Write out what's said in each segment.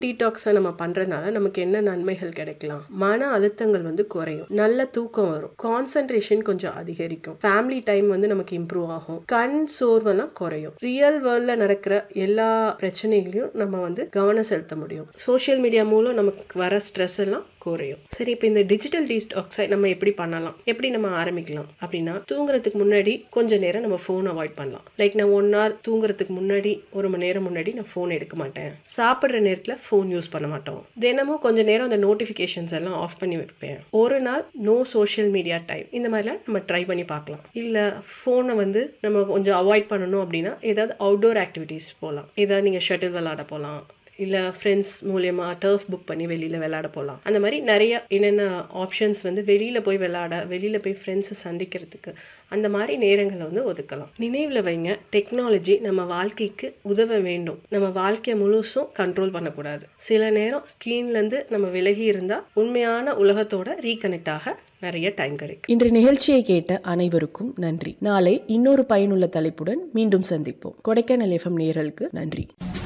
டீடாக்ஸை நம்ம பண்றதுனால நமக்கு என்ன நன்மைகள் கிடைக்கலாம் மன அழுத்தங்கள் வந்து குறையும் நல்ல தூக்கம் வரும் கான்சென்ட்ரேஷன் கொஞ்சம் அதிகரிக்கும் ஃபேமிலி டைம் வந்து நமக்கு இம்ப்ரூவ் ஆகும் கண் சோர்வெல்லாம் குறையும் ரியல் வேர்ல்ட்ல நடக்கிற எல்லா பிரச்சனைகளையும் நம்ம வந்து கவனம் செலுத்த முடியும் சோஷியல் மீடியா மூலம் நமக்கு வர ஸ்ட்ரெஸ் எல்லாம் குறையும் சரி இப்போ இந்த டிஜிட்டல் டீடாக்ஸை நம்ம எப்படி பண்ணலாம் எப்படி நம்ம ஆரம்பிக்கலாம் அப்படின்னா தூங்குறதுக்கு முன்னாடி கொஞ்ச நேரம் நம்ம ஃபோன் அவாய்ட் பண்ணலாம் லைக் நான் ஒன் ஹவர் தூங்குறதுக்கு முன்னாடி ஒரு மணி நேரம் முன்னாடி நான் ஃபோன் எடுக்க மாட்டேன் சாப்பிட்ற நேரத்தில் ஃபோன் யூஸ் பண்ண மாட்டோம் தினமும் கொஞ்ச நேரம் அந்த நோட்டிஃபிகேஷன்ஸ் எல்லாம் ஆஃப் பண்ணி வைப்பேன் ஒரு நாள் நோ சோஷியல் மீடியா டைம் இந்த மாதிரிலாம் நம்ம ட்ரை பண்ணி பார்க்கலாம் இல்லை ஃபோனை வந்து நம்ம கொஞ்சம் அவாய்ட் பண்ணணும் அப்படின்னா ஏதாவது அவுட்டோர் ஆக்டிவிட்டீஸ் போகலாம் ஏதாவது நீங்கள் ஷட்டில் விளாட போகலாம் இல்லை ஃப்ரெண்ட்ஸ் மூலயமா டர்ஃப் புக் பண்ணி வெளியில் விளையாட போகலாம் அந்த மாதிரி நிறைய என்னென்ன ஆப்ஷன்ஸ் வந்து வெளியில் போய் விளையாட வெளியில் போய் ஃப்ரெண்ட்ஸை சந்திக்கிறதுக்கு அந்த மாதிரி நேரங்களை வந்து ஒதுக்கலாம் நினைவில் வைங்க டெக்னாலஜி நம்ம வாழ்க்கைக்கு உதவ வேண்டும் நம்ம வாழ்க்கையை முழுசும் கண்ட்ரோல் பண்ணக்கூடாது சில நேரம் ஸ்க்ரீன்லேருந்து நம்ம விலகி இருந்தால் உண்மையான உலகத்தோட ரீகனெக்ட் ஆக நிறைய டைம் கிடைக்கும் இன்று நிகழ்ச்சியை கேட்ட அனைவருக்கும் நன்றி நாளை இன்னொரு பயனுள்ள தலைப்புடன் மீண்டும் சந்திப்போம் கொடைக்கானல் எஃப்எம் நேயர்களுக்கு நன்றி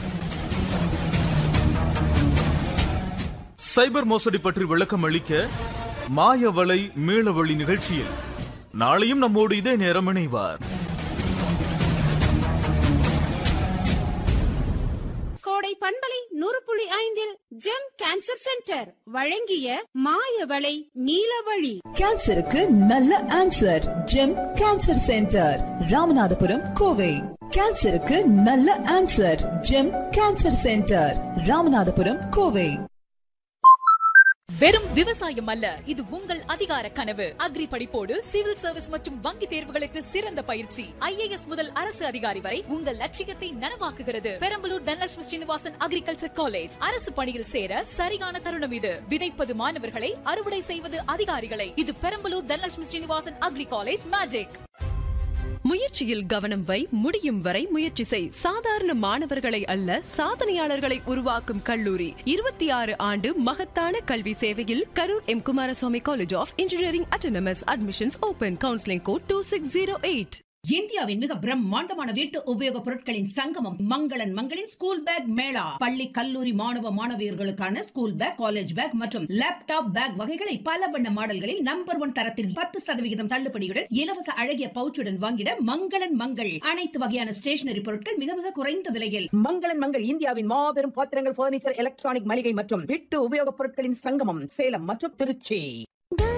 சைபர் மோசடி பற்றி விளக்கம் அளிக்க மாயவலை மீளவழி நிகழ்ச்சியில் நாளையும் நம்மோடு இதே நேரம் இணைவார் கோடை பண்பலை நூறு புள்ளி ஐந்தில் ஜெம் கேன்சர் சென்டர் வழங்கிய மாயவளை நீலவழி கேன்சருக்கு நல்ல answer GEM cancer centre Ramanathapuram Kovai கேன்சருக்கு நல்ல answer GEM cancer centre Ramanathapuram Kovai வெறும் விவசாயம் அல்ல இது உங்கள் அதிகார கனவு அக்ரி படிப்போடு சிவில் சர்வீஸ் மற்றும் வங்கி தேர்வுகளுக்கு சிறந்த பயிற்சி ஐஏஎஸ் முதல் அரசு அதிகாரி வரை உங்கள் லட்சியத்தை நனவாக்குகிறது பெரம்பலூர் தனலட்சுமி ஸ்ரீனிவாசன் அக்ரிகல்ச்சர் காலேஜ் அரசு பணியில் சேர சரியான தருணம் இது விதைப்பது மாணவர்களை அறுவடை செய்வது அதிகாரிகளை இது Perambalur Dhanalakshmi Srinivasan agri college magic முயற்சியில் கவனம் வை முடியும் வரை முயற்சி செய் சாதாரண மாணவர்களை அல்ல சாதனையாளர்களை உருவாக்கும் கல்லூரி இருபத்தி ஆறு ஆண்டு மகத்தான கல்வி சேவையில் Karur M Kumaraswamy college of engineering autonomous admissions open counselling code two six zero eight இந்தியாவின் மிக பிரம்மாண்டமான வீட்டு உபயோக பொருட்களின் சங்கமம் மங்களன் மங்களின் ஸ்கூல் பேக் மேளா பள்ளி கல்லூரி மாணவ மாணவியர்களுக்கான ஸ்கூல் பேக் காலேஜ் பேக் மற்றும் லேப்டாப் பேக் வகைகளை பல வண்ண மாடல்களில் நம்பர் ஒன் தரத்தில் பத்து சதவிகிதம் தள்ளுபடியுடன் இலவச அழகிய பவுச்சுடன் வாங்கிட மங்களன் மங்கள் அனைத்து வகையான ஸ்டேஷனரி பொருட்கள் மிக மிக குறைந்த விலையில் மங்களன் மங்கள் இந்தியாவின் மாபெரும் பாத்திரங்கள் பர்னிச்சர் எலக்ட்ரானிக் மளிகை மற்றும் வீட்டு உபயோகப் பொருட்களின் சங்கமம் சேலம் மற்றும் திருச்சி